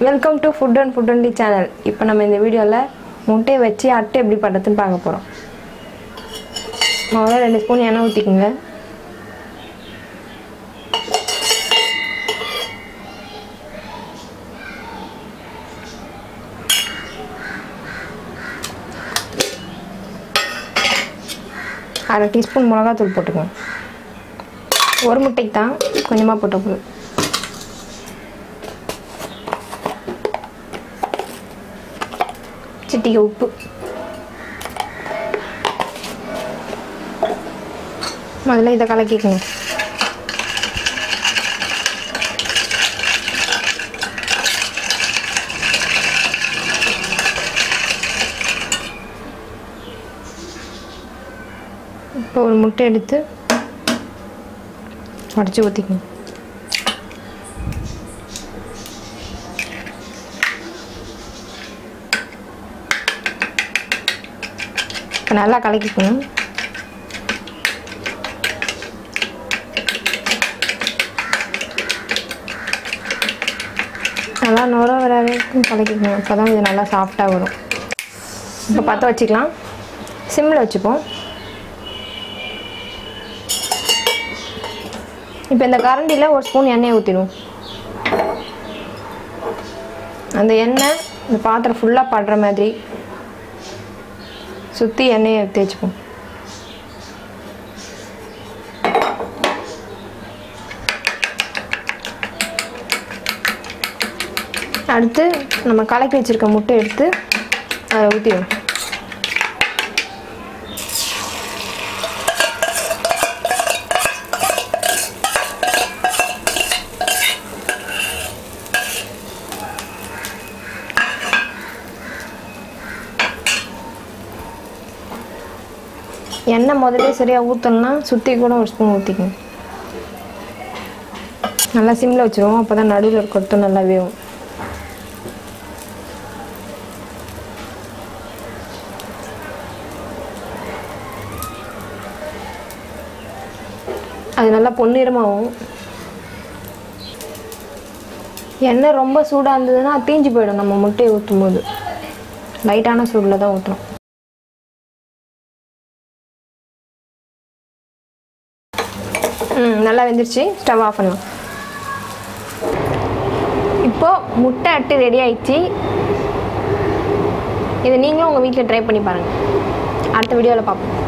welcome to food and food அண்டி channel இப்போ நம்ம இந்த வீடியோவில் முட்டையை வச்சு அட்டை எப்படி பண்ணுறதுன்னு பார்க்க போகிறோம் முதல்ல ரெண்டு ஸ்பூன் எண்ணெய் ஊற்றிக்குங்க அரை டீஸ்பூன் மிளகாத்தூள் போட்டுக்கோங்க ஒரு முட்டைக்கு தான் கொஞ்சமாக போட்ட போதும் சிட்டிகை உப்பு முதல்ல இதை கலக்கிக்கங்க இப்போ ஒரு முட்டை எடுத்து உடச்சி ஊற்றிக்கணும் இப்போ நல்லா கலக்கிக்கணும் நல்லா நுர வர வரைக்கும் கலக்கிக்கணும் அப்போ தான் இது நல்லா சாஃப்டாக வரும் இப்போ பற்ற வச்சுக்கலாம் சிம்மில் வச்சுப்போம் இப்போ இந்த கரண்டியில் ஒரு ஸ்பூன் எண்ணெயை ஊற்றிடும் அந்த எண்ணெய் இந்த பாத்திரம் ஃபுல்லாக படுற மாதிரி சுற்றி எண்ணெயை தேய்ச்சிப்போம் அடுத்து நம்ம கலக்கி வச்சுருக்க முட்டை எடுத்து அதை ஊற்றிடும் எண்ணெய் முதல்ல சரியாக ஊற்றணும்னா சுற்றி கூட ஒரு ஸ்பூன் ஊற்றிக்கணும் நல்லா சிம்மில் வச்சுருவோம் அப்போ தான் நடுவில் இருக்கிறதும் நல்லா வேகும் அது நல்லா பொன்னிறமாகும் எண்ணெய் ரொம்ப சூடாக இருந்ததுன்னா தீஞ்சு போயிடும் நம்ம முட்டையை ஊற்றும் போது லைட்டான சூடில் தான் ஊற்றணும் ம் நல்லா வெந்துருச்சு ஸ்டவ் ஆஃப் பண்ணலாம் இப்போ முட்டை அட்டு ரெடி ஆயிடுச்சு இதை நீங்களும் உங்கள் வீட்டில் ட்ரை பண்ணி பாருங்கள் அடுத்த வீடியோவில் பார்ப்போம்